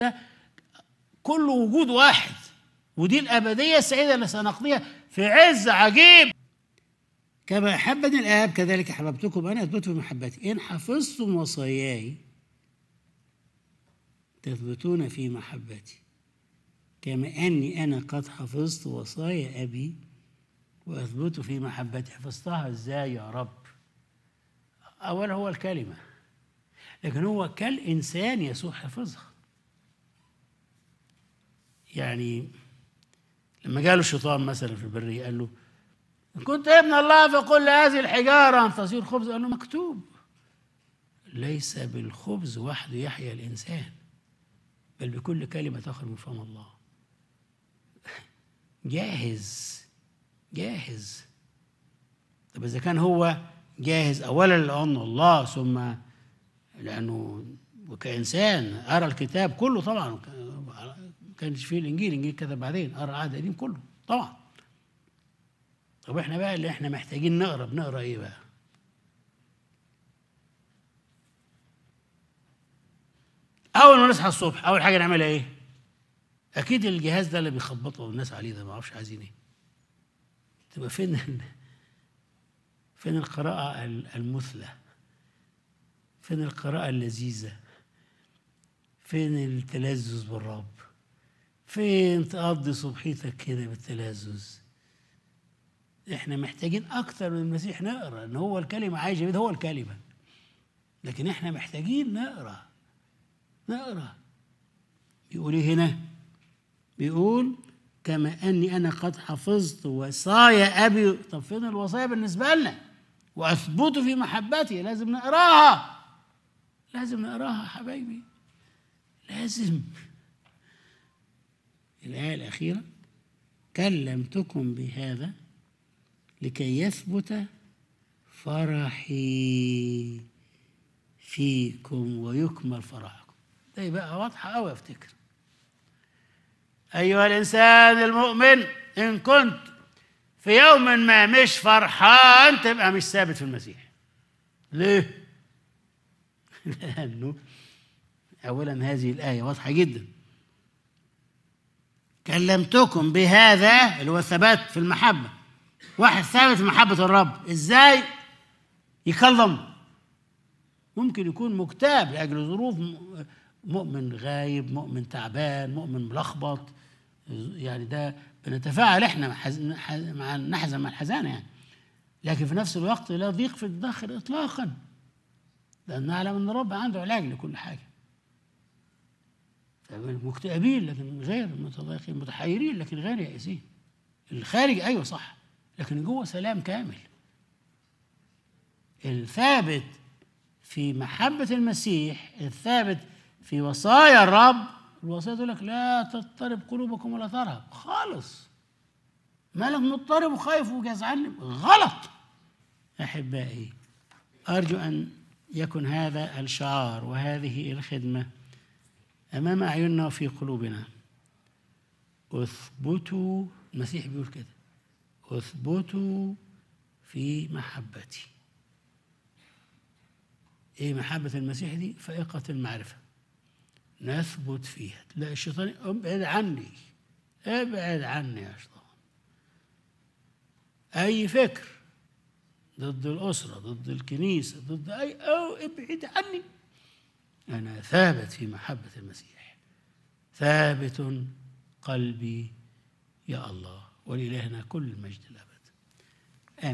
كل وجود واحد ودي الأبدية السعيدة اللي سنقضيها في عز عجيب كما أحبني الآب كذلك أحببتكم أنا أثبت في محبتي إن حفظتم وصاياي تثبتون في محبتي كما أني أنا قد حفظت وصايا أبي وأثبت في محبتي حفظتها إزاي يا رب أولا هو الكلمة لكن هو كالإنسان يسوع حفظها يعني لما جاله الشيطان مثلا في البرية قال له إن كنت ابن الله فقل لهذه الحجارة أن تصير خبز قال له مكتوب ليس بالخبز وحده يحيا الإنسان بل بكل كلمة تخرج من فم الله جاهز جاهز طب إذا كان هو جاهز أولا لأنه الله ثم لأنه وكإنسان أرى الكتاب كله طبعا ما كانش فيه الإنجيل الإنجيل كتب بعدين أرى العهد القديم كله طبعا طب احنا بقى اللي احنا محتاجين نقرا بنقرا ايه بقى؟ اول ما نصحى الصبح اول حاجه نعملها ايه؟ اكيد الجهاز ده اللي بيخبطوا الناس عليه ده ما اعرفش عايزين ايه تبقى فين ال- فين القراءة ال- المثلى فين القراءة اللذيذة فين التلذذ بالرب فين تقضي صبحيتك كده بالتلذذ احنا محتاجين اكتر من المسيح نقرا ان هو الكلمه عايشه بيه، ده هو الكلمه لكن احنا محتاجين نقرا نقرا بيقول ايه هنا بيقول كما اني انا قد حفظت وصايا ابي طب فين الوصايا بالنسبه لنا واثبت في محبتي لازم نقراها لازم نقراها يا حبايبي لازم الايه الاخيره كلمتكم بهذا لكي يثبت فرحي فيكم ويكمل فرحكم ده يبقى واضحة أوي أفتكر أيها الإنسان المؤمن إن كنت في يوم ما مش فرحان تبقى مش ثابت في المسيح ليه؟ لأنه أولا هذه الآية واضحة جدا كلمتكم بهذا اللي هو الثبات في المحبة واحد ثابت في محبة الرب ازاي يكلم ممكن يكون مكتاب لأجل ظروف م- مؤمن غايب مؤمن تعبان مؤمن ملخبط يعني ده بنتفاعل احنا مع حز- ح- مع نحزن مع الحزانة يعني لكن في نفس الوقت لا ضيق في الداخل اطلاقا لان نعلم ان الرب عنده علاج لكل حاجه مكتئبين لكن غير متضايقين متحيرين لكن غير يائسين الخارج ايوه صح لكن جوه سلام كامل الثابت في محبة المسيح الثابت في وصايا الرب الوصايا تقول لك لا تضطرب قلوبكم ولا ترهب خالص مالك مضطرب وخايف وجزعان غلط أحبائي أرجو أن يكن هذا الشعار وهذه الخدمة أمام أعيننا وفي قلوبنا اثبتوا المسيح بيقول كده اثبتوا في محبتي ايه محبة المسيح دي فائقة المعرفة نثبت فيها تلاقي الشيطان ابعد عني ابعد عني يا شيطان اي فكر ضد الأسرة ضد الكنيسة ضد أي أو ابعد عني أنا ثابت في محبة المسيح ثابت قلبي يا الله ولإلهنا كل المجد الأبد